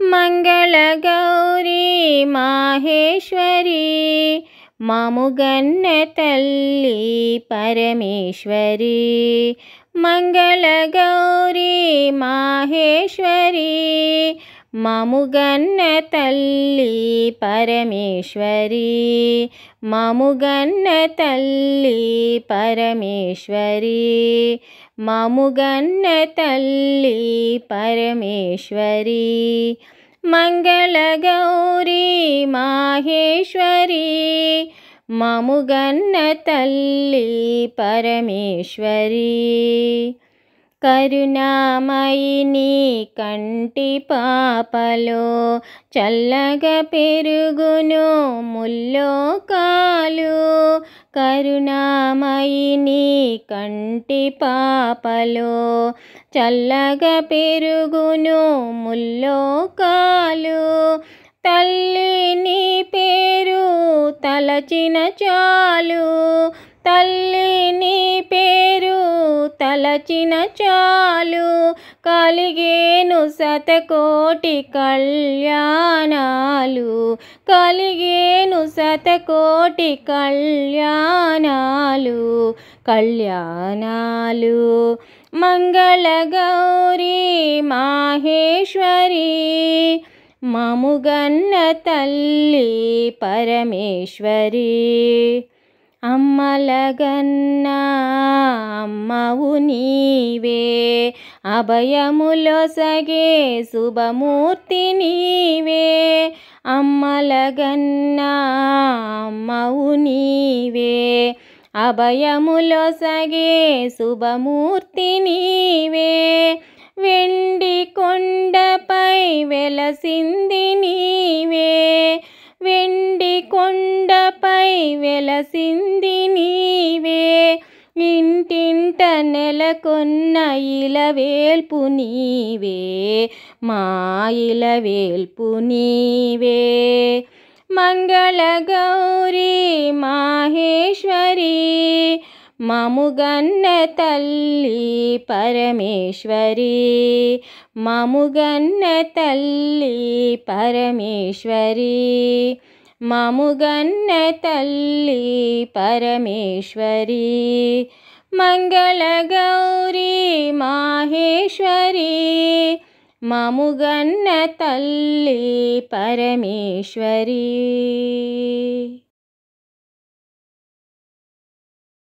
మంగళగౌరీ మాహేశ్వరి మాముగన్న తల్లి పరమేశ్వరి మంగళగౌరీ మాహేశ్వరి మాముగన్న తల్లి పరమేశ్వరి మాముగన్న తల్లి పరమేశ్వరి మాముగన్న తల్లి పరమేశ్వరి మంగళగౌరీ మాహేశ్వరి మాముగన్న తల్లి పరమేశ్వరి కరుణామయిని కంటి పాపలో చల్లగా పెరుగును ముల్లోకాలు కరుణామయిని కంటి పాపలో చల్లగా పెరుగును ముల్లోకాలు తల్లి నీ పేరు తలచిన చాలు తల్లి నీ పేరు తలచిన చాలు కలిగేను శతకోటి కళ్యాణాలు కలిగేను శతకోటి కళ్యాణాలు కళ్యాణాలు మంగళగౌరీ మాహేశ్వరి మముగన్న తల్లి పరమేశ్వరి అమ్మలగన్న అమ్మవు నీవే అభయములో సగే శుభమూర్తి నీవే అమ్మలగన్న అమ్మవు నీవే అభయములో సగే శుభమూర్తి నీవే వెండి కొండపై వెలసింది నీవే వెండి కొండపై వెలసింది నీవే ఇంటింట నెలకొన్న ఇలవేల్పు నీవే మా ఇలవేల్పు నీవే మంగళగౌరీ మాహేశ్వరి మముగన్న తల్లి పరమేశ్వరి మముగన్న తల్లి పరమేశ్వరి మముగన్న తల్లి పరమేశ్వరి మంగళగౌరీ మాహేశ్వరి మముగన్న తల్లి పరమేశ్వరి